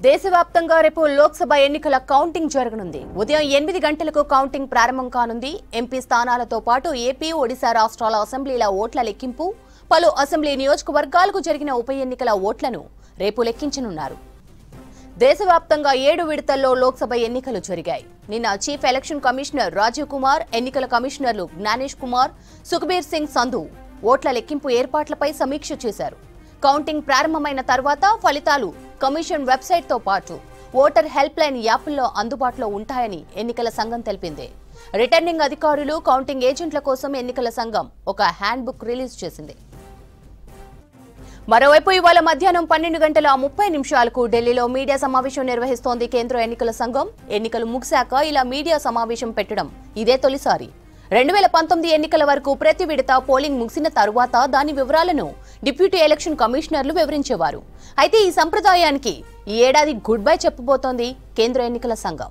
దేశవ్యాప్తంగా రేపు లోక్సభ ఎన్నికల కౌంటింగ్ జరగనుంది ఉదయం ఎనిమిది గంటలకు కౌంటింగ్ ప్రారంభం కానుంది ఎంపీ స్థానాలతో పాటు ఏపీ ఒడిశా రాష్ట్రాల అసెంబ్లీల ఓట్ల లెక్కింపు పలు అసెంబ్లీ నియోజకవర్గాలకు జరిగిన ఉప ఎన్నికల ఓట్లను రేపు లెక్కించనున్నారు దేశవ్యాప్తంగా ఏడు విడతల్లో లోక్సభ ఎన్నికలు జరిగాయి నిన్న chief election commissioner Rajiv Kumar ఎన్నికల కమిషనర్లు జ్ఞానేష్ కుమార్ సుఖ్బీర్ సింగ్ సంధు ఓట్ల లెక్కింపు ఏర్పాట్లపై సమీక్ష చేశారు కౌంటింగ్ ప్రారంభమైన తర్వాత ఫలితాలు కమిషన్ వెబ్సైట్తో పాటు ఓటర్ హెల్ప్ లైన్ యాప్ల్లో అందుబాటులో ఉంటాయని ఎన్నికల సంఘం తెలిపింది రిటర్నింగ్ అధికారులు కౌంటింగ్ ఏజెంట్ల కోసం ఎన్నికల సంఘం ఒక హ్యాండ్ బుక్ రిలీజ్ చేసింది మరోవైపు ఇవాళ మధ్యాహ్నం పన్నెండు గంటల ముప్పై నిమిషాలకు ఢిల్లీలో మీడియా సమావేశం నిర్వహిస్తోంది కేంద్ర ఎన్నికల సంఘం ఎన్నికలు ముగిశాక ఇలా మీడియా సమావేశం పెట్టడం ఇదే తొలిసారి రెండు వేల పంతొమ్మిది ఎన్నికల వరకు ప్రతి విడత పోలింగ్ ముగిసిన తరువాత దాని వివరాలను డిప్యూటీ ఎలక్షన్ కమిషనర్లు వివరించేవారు అయితే ఈ సంప్రదాయానికి ఈ ఏడాది గుడ్ బై చెప్పబోతోంది కేంద్ర ఎన్నికల సంఘం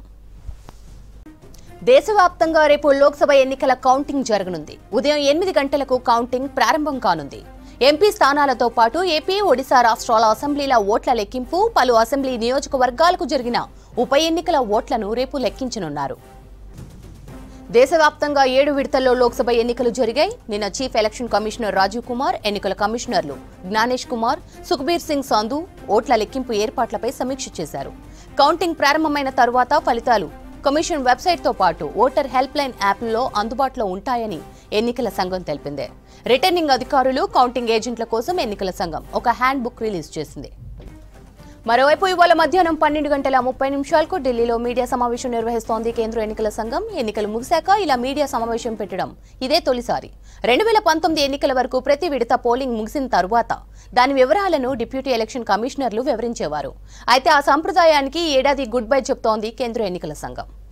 దేశవ్యాప్తంగా రేపు లోక్సభ ఎన్నికల కౌంటింగ్ జరగనుంది ఉదయం ఎనిమిది గంటలకు కౌంటింగ్ ప్రారంభం కానుంది ఎంపీ స్థానాలతో పాటు ఏపీ ఒడిశా రాష్ట్రాల అసెంబ్లీల ఓట్ల లెక్కింపు పలు అసెంబ్లీ నియోజకవర్గాలకు జరిగిన ఉప ఎన్నికల ఓట్లను రేపు లెక్కించనున్నారు దేశవ్యాప్తంగా ఏడు విడతల్లో లోక్సభ ఎన్నికలు జరిగాయి నిన్న chief election commissioner Rajiv Kumar ఎన్నికల కమిషనర్లు జ్ఞానేష్ కుమార్ సుఖ్బీర్ సింగ్ సాంధు ఓట్ల లెక్కింపు ఏర్పాట్లపై సమీక్ష చేశారు కౌంటింగ్ ప్రారంభమైన తరువాత ఫలితాలు కమిషన్ వెబ్సైట్తో పాటు ఓటర్ హెల్ప్ లైన్ యాప్లో అందుబాటులో ఉంటాయని ఎన్నికల సంఘం తెలిపింది రిటర్నింగ్ అధికారులు కౌంటింగ్ ఏజెంట్ల కోసం ఎన్నికల సంఘం ఒక హ్యాండ్ బుక్ రిలీజ్ చేసింది మరోవైపు ఇవాళ మధ్యాహ్నం పన్నెండు గంటల ముప్పై నిమిషాలకు ఢిల్లీలో మీడియా సమావేశం నిర్వహిస్తోంది కేంద్ర ఎన్నికల సంఘం ఎన్నికలు ముగిశాక ఇలా మీడియా సమావేశం పెట్టడం ఇదే తొలిసారి రెండు వేల పంతొమ్మిది ఎన్నికల వరకు ప్రతి విడత పోలింగ్ ముగిసిన తరువాత దాని వివరాలను డిప్యూటీ ఎలక్షన్ కమిషనర్లు వివరించేవారు అయితే ఆ సంప్రదాయానికి ఈ ఏడాది గుడ్ బై చెప్తోంది కేంద్ర ఎన్నికల సంఘం